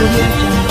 audio jungle.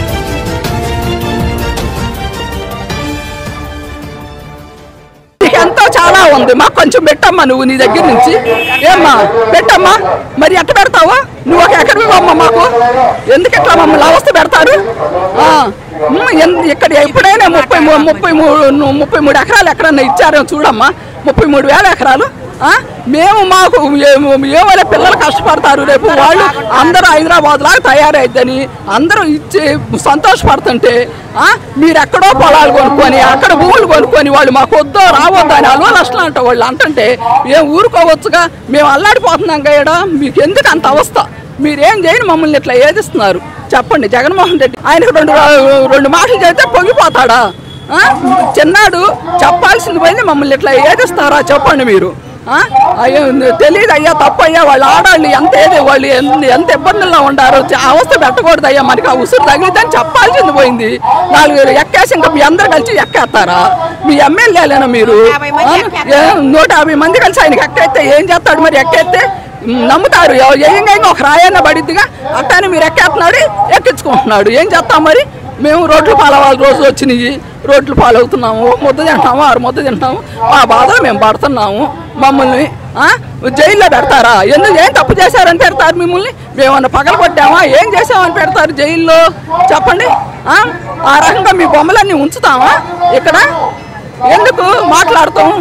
ఎంతో చాలా ఉంది మాకు కొంచెం పెట్టమ్మా నువ్వు నీ దగ్గర నుంచి ఏమ్మా పెట్టమ్మా మరి ఎట్ట పెడతావు నువ్వు ఒక ఎకరం ఇవ్వమ్మా మాకు ఎందుకు ఇట్లా మమ్మల్ని అవస్థ పెడతారు ఆ, ఉమ్, ఎన్- ఇక్కడ ఎప్పుడైనా ముప్పై మూ- ముప్పై మూడు ముప్పై మూడు ఎకరాలు ఎక్కడన్నా ఇచ్చారో చూడమ్మా ముప్పై మూడు వేల ఎకరాలు ఆ, మేము మాకు ఏమైనా పిల్లలు కష్టపడతారు రేపు వాళ్ళు అందరూ హైదరాబాద్ లాగా తయారైద్దని అందరూ ఇచ్చి సంతోషపడుతుంటే ఆ, మీరు ఎక్కడో పొలాలు కొనుక్కొని అక్కడ భూములు కొనుక్కొని వాళ్ళు మాకు వద్దో రావద్దు అని అల్వ నష్టం అంట వాళ్ళు అంటుంటే మేము ఊరుకోవచ్చుగా మేము అల్లాడిపోతున్నాం కదా మీకు ఎందుకు అంత అవస్థ మీరేం చేయని మమ్మల్ని ఇట్లా ఏదిస్తున్నారు చెప్పండి జగన్మోహన్ రెడ్డి ఆయనకు రెండు రెండు మాటలు చెప్తే పొంగిపోతాడా ఆ? చిన్నాడు చెప్పాల్సింది పోయింది మమ్మల్ని ఇట్లా ఏదిస్తారా చెప్పండి మీరు ఆ? అయ్యో తెలియదు అయ్యా తప్పు అయ్యా వాళ్ళ ఆడాళ్ళు ఎంత ఏది వాళ్ళు ఎంత ఎంత ఇబ్బందుల్లో ఉండారో చ- అవస్థ పెట్టకూడదు అయ్యా మనకి ఆ ఉసురు తగిలిద్దని చెప్పాల్సింది పోయింది నాలుగు ఎక్కేసి ఇంకా మీ అందరు కలిసి ఎక్కేస్తారా మీ ఎమ్మెల్యేలేనా మీరు ఆ? ఏ, నూట యాభై మంది కలిసి ఆయనకి ఎక్కైతే ఏం చేస్తాడు మరి ఎక్కేస్తే మ్, నమ్ముతారు ఎవ- ఏంగా ఇంకా ఒక రాయన్న పడిద్దిగా అట్టానే మీరు ఎక్కేస్తున్నాడు ఎక్కించుకుంటున్నాడు ఏం చేస్తాం మరి మేము రోడ్లు పాలవాలి రోజు వచ్చినాయి రోడ్లు పాలవుతున్నాము ముద్ద తింటాము ఆరు ముద్ద తింటాము మా బాధలు మేము పడుతున్నాము మమ్మల్ని ఆ? జైల్లో పెడతారా ఎందుకు ఏం తప్పు చేశారని పెడతారు మిమ్మల్ని మేమన్నా పగల కొట్టామా ఏం చేసామని పెడతారు జైల్లో చెప్పండి ఆ? ఆ రకంగా మీ బొమ్మలన్నీ ఉంచుతామా ఇక్కడ ఎందుకు మాట్లాడతాం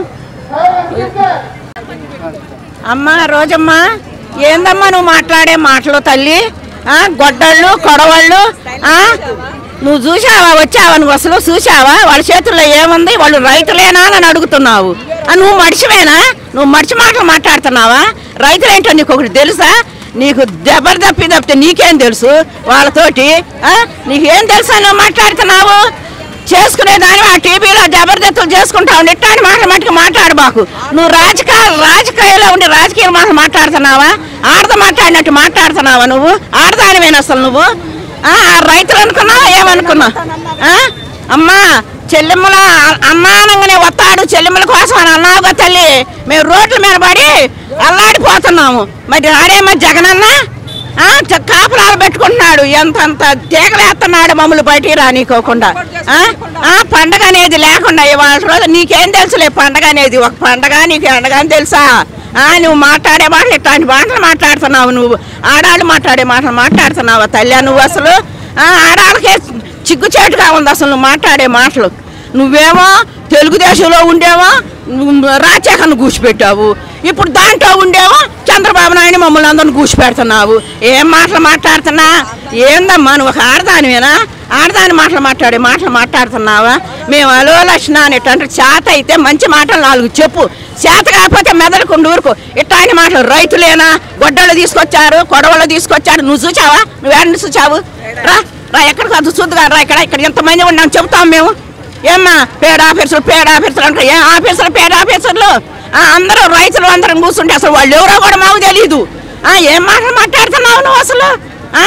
అమ్మా రోజమ్మా ఏందమ్మా నువ్వు మాట్లాడే మాటలు తల్లి ఆ, గొడ్డళ్ళు కొడవళ్ళు ఆ? నువ్వు చూసావా వచ్చావా నువ్వు అసలు చూసావా వాళ్ళ చేతుల్లో ఏముంది వాళ్ళు రైతులేనా అని అడుగుతున్నావు ఆ, నువ్వు మడిచివేనా నువ్వు మడిచి మాటలు మాట్లాడుతున్నావా రైతులేంటో నీకు ఒకటి తెలుసా నీకు దెబ్బలు తప్పి తప్పితే నీకేం తెలుసు వాళ్ళతోటి ఆ? నీకేం తెలుసా నువ్వు మాట్లాడుతున్నావు చేసుకునే దాని ఆ టీవీలో జబర్దస్తులు చేసుకుంటావు ఇట్లాంటి మాటలు మట్టుకు మాట్లాడు మాకు నువ్వు రాజకీయ రాజకీయాల్లో ఉండి రాజకీయ మాటలు మాట్లాడుతున్నావా ఆడద మాట్లాడినట్టు మాట్లాడుతున్నావా నువ్వు ఆడదానివేనా అసలు నువ్వు ఆ ఆ రైతులు అనుకున్నావా ఏమనుకున్నావు ఆ? అమ్మా చెల్లెమ్మల అన్నానంగానే వస్తాడు చెల్లెమ్మల కోసం అని అన్నావుగా తల్లి మేము రోడ్ల మీద పడి అల్లాడిపోతున్నాము మరి ఆడేమో జగనన్నా ఆ, చ- కాపురాలు పెట్టుకుంటున్నాడు ఎంతంత తీగలేస్తున్నాడు మమ్మల్ని బయటికి రానికోకుండా ఆ? ఆ, పండగ అనేది లేకుండా ఇవాళ రోజు నీకేం తెలుసులే పండగ అనేది ఒక పండగ నీకు ఎండగా అని తెలుసా ఆ, నువ్వు మాట్లాడే మాటలు ఇట్లాంటి మాటలు మాట్లాడుతున్నావు నువ్వు ఆడాళ్ళు మాట్లాడే మాటలు మాట్లాడుతున్నావా తల్లి నువ్వు అసలు ఆ, ఆడాళ్ళకే చిగ్గుచేటుగా ఉంది అసలు నువ్వు మాట్లాడే మాటలు నువ్వేమో తెలుగుదేశంలో ఉండేవో నువ్వు రాజశేఖర్ను కూర్చిపెట్టావు ఇప్పుడు దాంట్లో ఉండేవో చంద్రబాబు నాయుడు మమ్మల్ని అందరిని కూర్చిపెడుతున్నావు ఏం మాటలు మాట్లాడుతున్నా ఏందమ్మా నువ్వు ఒక ఆడదానివేనా ఆడదాని మాటలు మాట్లాడే మాటలు మాట్లాడుతున్నావా మేము అలో లక్షణ అనేటంటే చేత అయితే మంచి మాటలు నాలుగు చెప్పు చేత కాకపోతే మెదడుకుండు ఊరుకో ఇట్లాంటి మాటలు రైతులేనా గొడ్డలు తీసుకొచ్చారు కొడవలు తీసుకొచ్చారు నువ్వు చూచావా నువ్వు ఎక్కడ చూచావు రా రా ఎక్కడికి అది చూద్దుగా రా ఇక్కడ ఇక్కడ ఎంతమంది ఉన్నాం చెబుతాం మేము ఏమ్మా పేడ ఆఫీసర్లు పేడ ఆఫీసర్లు అంటే ఏ ఆఫీసర్లు పేడ ఆఫీసర్లు ఆ, అందరూ రైతులు అందరం కూర్చుంటే అసలు వాళ్ళు ఎవరో కూడా మాకు తెలియదు ఆ, ఏం మాటలు మాట్లాడుతున్నావు నువ్వు అసలు ఆ?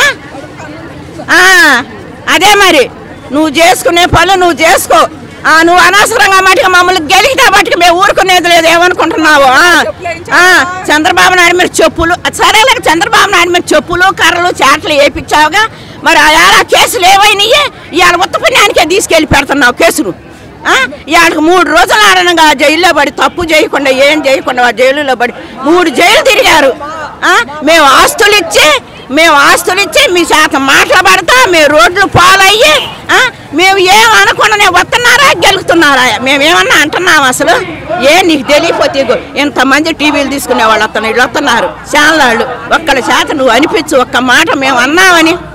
ఆ, అదే మరి నువ్వు చేసుకునే పనులు నువ్వు చేసుకో ఆ, నువ్వు అనవసరంగా మటుకు మమ్మల్ని గెలిగితే మటుకు మేము ఊరుకునేది లేదు ఏమనుకుంటున్నావు ఆ, ఆ, చంద్రబాబు నాయుడు మీరు చెప్పులు సరేలే చంద్రబాబు నాయుడు మీరు చెప్పులు కర్రలు చాట్లు వేయించావుగా మరి ఆ కేసులు ఏవైనాయి ఇవాళ ఉత్తపుణ్యానికే తీసుకెళ్ళి పెడుతున్నావు కేసులు ఆ? ఇవాళకి మూడు రోజులు ఆడనంగా ఆ జైల్లో పడి తప్పు చేయకుండా ఏం చేయకుండా ఆ జైలులో పడి మూడు జైలు తిరిగారు ఆ? మేము ఆస్తులు ఇచ్చి మేము ఆస్తులు ఇచ్చి మీ చేత మాట్లాడతా మేము రోడ్లు పాలయ్యి ఆ? మేము ఏం అనకుండానే వస్తున్నారా గెలుగుతున్నారా మేమేమన్నా అంటున్నాం అసలు ఏ నీకు తెలియపోతే ఇగో ఇంతమంది టీవీలు తీసుకునే వాళ్ళు వస్తున్నారు వీళ్ళు వస్తున్నారు ఛానల్ వాళ్ళు ఒక్కళ్ళ చేత నువ్వు అనిపించు ఒక్క మాట మేము అన్నామని